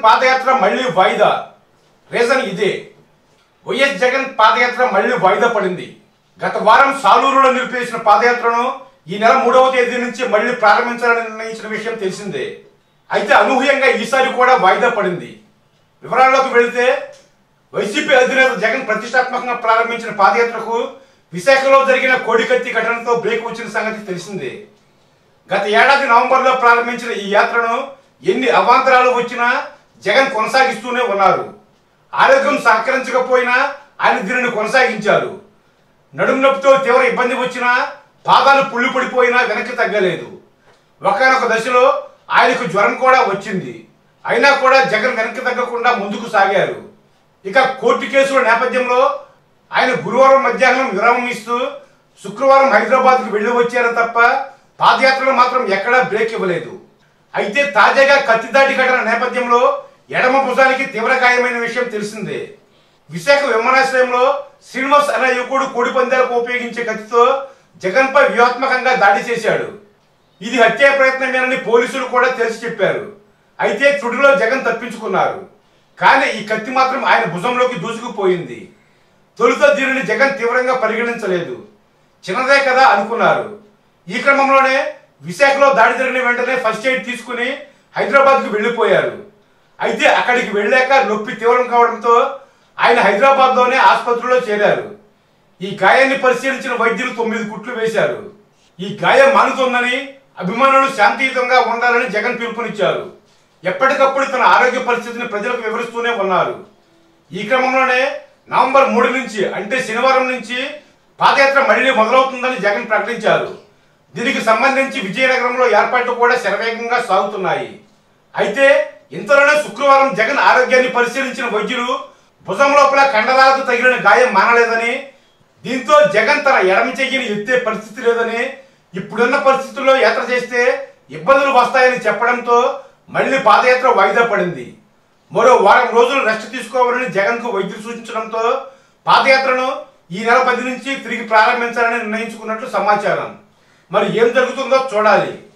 పాదయాత్ర మళ్ళీ వాయిదా రీజన్ ఇదే వైఎస్ జగన్ పాదయాత్ర మళ్ళీ వాయిదా పడింది గత వారం సాలూరులో నిలిపేసిన పాదయాత్రను ఈ నెల మూడవ తేదీ నుంచి మళ్ళీ ప్రారంభించాలని నిర్ణయించిన విషయం తెలిసిందే అయితే అనూహ్యంగా ఈసారి కూడా వాయిదా పడింది వివరాల్లోకి వెళితే వైసీపీ అధినేత జగన్ ప్రతిష్టాత్మకంగా ప్రారంభించిన పాదయాత్రకు విశాఖలో జరిగిన కోడికత్తి ఘటనతో బ్రేక్ వచ్చిన సంగతి తెలిసిందే గత ఏడాది నవంబర్లో ప్రారంభించిన ఈ యాత్రను ఎన్ని అవాంతరాలు వచ్చినా జగన్ కొనసాగిస్తూనే ఉన్నారు ఆరోగ్యం సహకరించకపోయినా ఆయన దీనిని కొనసాగించారు నడుము నొప్పితో తీవ్ర ఇబ్బంది వచ్చినా పాదాలు పుళ్ళు పడిపోయినా వెనక్కి తగ్గలేదు ఒకనొక దశలో ఆయనకు జ్వరం కూడా వచ్చింది అయినా కూడా జగన్ వెనక్కి తగ్గకుండా ముందుకు సాగారు ఇక కోర్టు కేసుల నేపథ్యంలో ఆయన గురువారం మధ్యాహ్నం విరామం ఇస్తూ శుక్రవారం హైదరాబాద్కు వెళ్లి వచ్చారు తప్ప పాదయాత్రలో మాత్రం ఎక్కడా బ్రేక్ ఇవ్వలేదు అయితే తాజాగా కత్తిదాటి ఘటన నేపథ్యంలో ఎడమ భుజానికి తీవ్ర గాయమైన విషయం తెలిసిందే విశాఖ విమానాశ్రయంలో శ్రీనివాస్ అనే యువకుడు కోడి పందాలకు ఉపయోగించే కత్తితో జగన్పై వ్యూహాత్మకంగా దాడి చేశాడు ఇది హత్యా ప్రయత్నమేనని పోలీసులు కూడా తెలిసి చెప్పారు అయితే తుడిలో జగన్ తప్పించుకున్నారు కానీ ఈ కత్తి మాత్రం ఆయన భుజంలోకి దూసుకుపోయింది తొలుత దీనిని జగన్ తీవ్రంగా పరిగణించలేదు చిన్నదే కదా అనుకున్నారు ఈ క్రమంలోనే విశాఖలో దాడి జరిగిన వెంటనే ఫస్ట్ ఎయిడ్ తీసుకుని హైదరాబాద్కు వెళ్ళిపోయారు అయితే అక్కడికి వెళ్ళాక నొప్పి తీవ్రం కావడంతో ఆయన హైదరాబాద్లోనే ఆసుపత్రిలో చేరారు ఈ గాయాన్ని పరిశీలించిన వైద్యులు తొమ్మిది కుట్లు వేశారు ఈ గాయం మానుతోందని అభిమానులు శాంతియుతంగా ఉండాలని జగన్ పిలుపునిచ్చారు ఎప్పటికప్పుడు తన ఆరోగ్య పరిస్థితిని ప్రజలకు వివరిస్తూనే ఉన్నారు ఈ క్రమంలోనే నవంబర్ మూడు నుంచి అంటే శనివారం నుంచి పాదయాత్ర మళ్లీ మొదలవుతుందని జగన్ ప్రకటించారు దీనికి సంబంధించి విజయనగరంలో ఏర్పాట్లు కూడా శరవేగంగా సాగుతున్నాయి అయితే ఇంతలోనే శుక్రవారం జగన్ ఆరోగ్యాన్ని పరిశీలించిన వైద్యులు భుజం లోపల కండరాలకు తగిలిన గాయం మానలేదని దీంతో జగన్ తన ఎడమ చెయ్యిని ఎత్తే పరిస్థితి లేదని ఇప్పుడున్న పరిస్థితుల్లో యాత్ర చేస్తే ఇబ్బందులు వస్తాయని చెప్పడంతో మళ్ళీ పాదయాత్ర వాయిదా పడింది మరో వారం రోజులు రెస్ట్ తీసుకోవాలని జగన్ కు వైద్యులు సూచించడంతో పాదయాత్రను ఈ నెల పది నుంచి తిరిగి ప్రారంభించాలని నిర్ణయించుకున్నట్లు సమాచారం మరి ఏం జరుగుతుందో చూడాలి